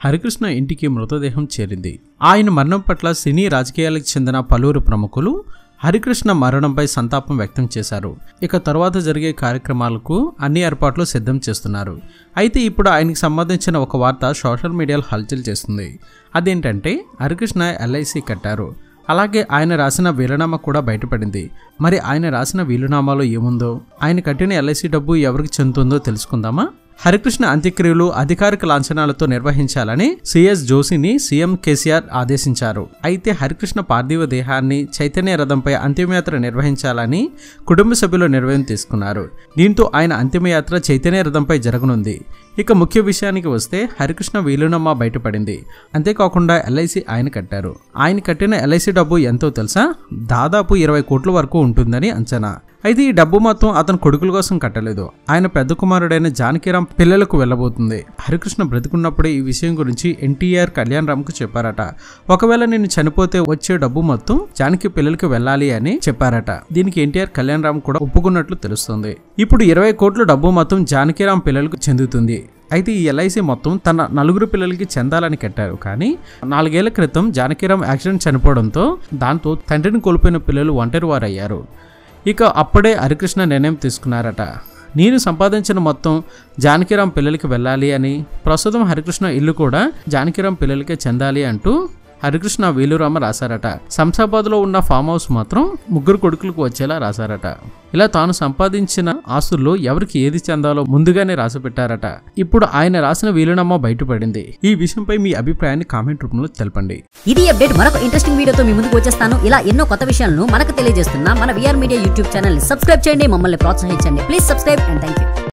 హరికృష్ణ ఇంటికి మృతదేహం చేరింది ఆయన మరణం పట్ల సినీ రాజకీయాలకు చెందిన పలువురు ప్రముఖులు హరికృష్ణ మరణంపై సంతాపం వ్యక్తం చేశారు ఇక తరువాత జరిగే కార్యక్రమాలకు అన్ని ఏర్పాట్లు సిద్ధం చేస్తున్నారు అయితే ఇప్పుడు ఆయనకి సంబంధించిన ఒక వార్త సోషల్ మీడియాలో హల్చల్ చేస్తుంది అదేంటంటే హరికృష్ణ ఎల్ఐసి కట్టారు అలాగే ఆయన రాసిన వీలునామా కూడా బయటపడింది మరి ఆయన రాసిన వీలునామాలో ఏముందో ఆయన కట్టిన ఎల్ఐసి డబ్బు ఎవరికి చెందుతుందో తెలుసుకుందామా హరికృష్ణ అంత్యక్రియలు అధికారిక లాంఛనాలతో నిర్వహించాలని సిఎస్ జోషిని సీఎం కేసీఆర్ ఆదేశించారు అయితే హరికృష్ణ పార్థివ దేహాన్ని చైతన్య రథంపై అంతిమయాత్ర నిర్వహించాలని కుటుంబ సభ్యులు నిర్ణయం తీసుకున్నారు దీంతో ఆయన అంతిమయాత్ర చైతన్య రథంపై జరగనుంది ఇక ముఖ్య విషయానికి వస్తే హరికృష్ణ వీలునామా బయటపడింది అంతేకాకుండా ఎల్ఐసి ఆయన కట్టారు ఆయన కట్టిన ఎల్ఐసి డబ్బు ఎంతో తెలుసా దాదాపు ఇరవై కోట్ల వరకు ఉంటుందని అంచనా అయితే ఈ డబ్బు మొత్తం అతను కొడుకుల కోసం కట్టలేదు ఆయన పెద్ద కుమారుడైన జానకిరాం పిల్లలకు వెళ్ళబోతుంది హరికృష్ణ బ్రతికున్నప్పుడే ఈ విషయం గురించి ఎన్టీఆర్ కళ్యాణ్ రామ్కు చెప్పారట ఒకవేళ నేను చనిపోతే వచ్చే డబ్బు మొత్తం జానకి పిల్లలకి వెళ్ళాలి అని చెప్పారట దీనికి ఎన్టీఆర్ కళ్యాణ్ రామ్ కూడా ఒప్పుకున్నట్లు తెలుస్తుంది ఇప్పుడు ఇరవై కోట్ల డబ్బు మొత్తం జానకిరాం పిల్లలకు చెందుతుంది అయితే ఈ ఎల్ఐసి మొత్తం తన నలుగురు పిల్లలకి చెందాలని కట్టారు కానీ నాలుగేళ్ల క్రితం జానకిరాం యాక్సిడెంట్ చనిపోవడంతో దాంతో తండ్రిని కోల్పోయిన పిల్లలు ఒంటరి వారయ్యారు ఇక అప్పుడే హరికృష్ణ నిర్ణయం తీసుకున్నారట నేను సంపాదించిన మొత్తం జానకిరాం పిల్లలకి వెళ్ళాలి అని ప్రస్తుతం హరికృష్ణ ఇల్లు కూడా జానకిరాం పిల్లలకే చెందాలి అంటూ హరికృష్ణ వేలురామ రాశారట శంషాబాద్లో ఉన్న ఫామ్ హౌస్ మాత్రం ముగ్గురు కొడుకులకు వచ్చేలా రాశారట ఇలా తాను సంపాదించిన ఆస్తుల్లో ఎవరికి ఏది చెందాలో ముందుగానే రాసి పెట్టారట ఇప్పుడు ఆయన రాసిన వీలునామా బయటపడింది ఈ విషయంపై మీ అభిప్రాయాన్ని కామెంట్ రూపంలో తెలపండి ఇది అప్డేట్ మరొక ఇంట్రెస్టింగ్ వీడియోతో మీ ముందుకు వచ్చేస్తాను ఇలా ఎన్నో కొత్త విషయాలను మనకు తెలియజేస్తున్న మన VR media YouTube channel subscribe చేయండి మమ్మల్ని ప్రోత్సహించండి please subscribe and thank you